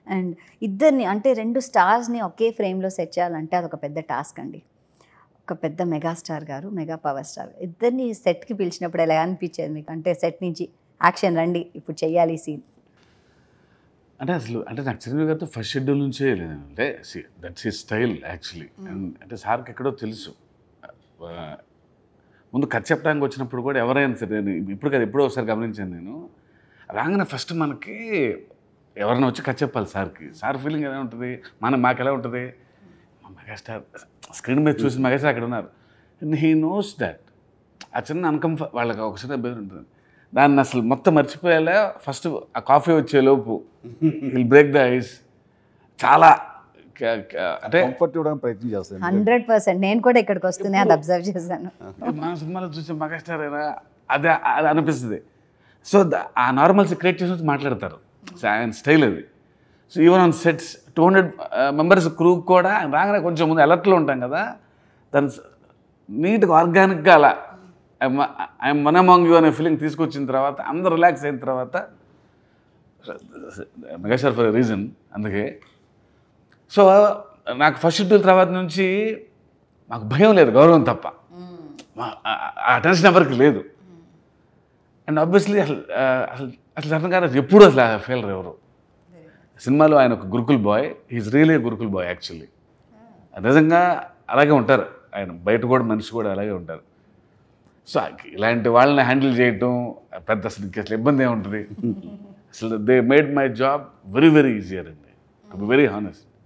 and ఇద్దరిని అంటే రెండు స్టార్స్ని ఒకే ఫ్రేమ్లో సెట్ చేయాలంటే అదొక పెద్ద టాస్క్ అండి ఒక పెద్ద మెగాస్టార్ గారు మెగా పవర్ స్టార్ ఇద్దరిని సెట్కి పిలిచినప్పుడు ఎలా అనిపించేది మీకు అంటే సెట్ నుంచి యాక్షన్ రండి ఇప్పుడు చెయ్యాలి సీన్ అంటే అసలు అంటే నాకు చిరంజీవి గారితో ఫస్ట్ షెడ్యూల్ నుంచే లేదు అంటే దట్స్ హీ స్టైల్ యాక్చువల్లీ అంటే సార్కి ఎక్కడో తెలుసు ఆ, ముందు కథ చెప్పడానికి వచ్చినప్పుడు కూడా ఎవరైనా సరే నేను ఇప్పుడు కదా ఎప్పుడో ఒకసారి గమనించాను నేను రాగానే ఫస్ట్ మనకి ఎవరైనా వచ్చి కథ చెప్పాలి సార్కి సార్ ఫీలింగ్ ఎలా ఉంటుంది మన మాకు ఎలా ఉంటుంది మా మెగాస్టార్ స్క్రీన్ మీద చూసి మెగాస్టార్ అక్కడ ఉన్నారు హీ నోస్ దాట్ ఆ చిన్న అన్కంఫర్ట్ వాళ్ళకి ఒక చిన్న బెదిరి ఉంటుంది దాన్ని అసలు మొత్తం మర్చిపోయేలా ఫస్ట్ ఆ కాఫీ వచ్చే లోపు విల్ బ్రేక్ ద ఐస్ చాలా క- క- అంటే కంఫర్ట్ ఇవ్వడానికి ప్రయత్నం చేస్తాను హండ్రెడ్ పర్సెంట్ నేను కూడా ఇక్కడికి వస్తూనే అది అబ్జర్వ్ చేశాను మన సినిమాలో చూసే మెగాస్టార్ అయినా అదే అది అనిపిస్తుంది సో ఆ నార్మల్స్ క్రియేట్ చేసి మాట్లాడతారు సో ఆయన స్టైల్ అది so even on sets two hundred members crew కూడా రాగానే కొంచెం ముందు అలర్ట్లో ఉంటాం కదా దాని నీట్గా ఆర్గానిక్గా అలా ఐఎమ్ వన్ అమాంగ్ యూ అనే ఫీలింగ్ తీసుకొచ్చిన తర్వాత అందరు రిలాక్స్ అయిన తర్వాత మెగాస్టార్ ఫర్ రీజన్ అందుకే సో నాకు ఫస్ట్ షెడ్యూల్ తర్వాత నుంచి మాకు భయం లేదు గౌరవం తప్ప మా- ఆ- ఆ టెన్షన్ ఎవరికి లేదు అండ్ ఆబ్వియస్లీ అసలు ఆ, అసలు అసలు అర్థం కాదు అసలు ఎప్పుడు అసలు ఫెయిలర్ ఎవరు సినిమాలో ఆయన ఒక Gurukul boy is really Gurukul boy actually నిజంగా అలాగే ఉంటారు ఆయన బయట కూడా మనిషి కూడా అలాగే ఉంటారు సో ఇలాంటి వాళ్ళని హ్యాండిల్ చేయటం పెద్ద అసలు ఇంక అసలు ఇబ్బంది ఏముంటుంది అసలు they made my job very very easier అండి టు బి వెరీ హానెస్ట్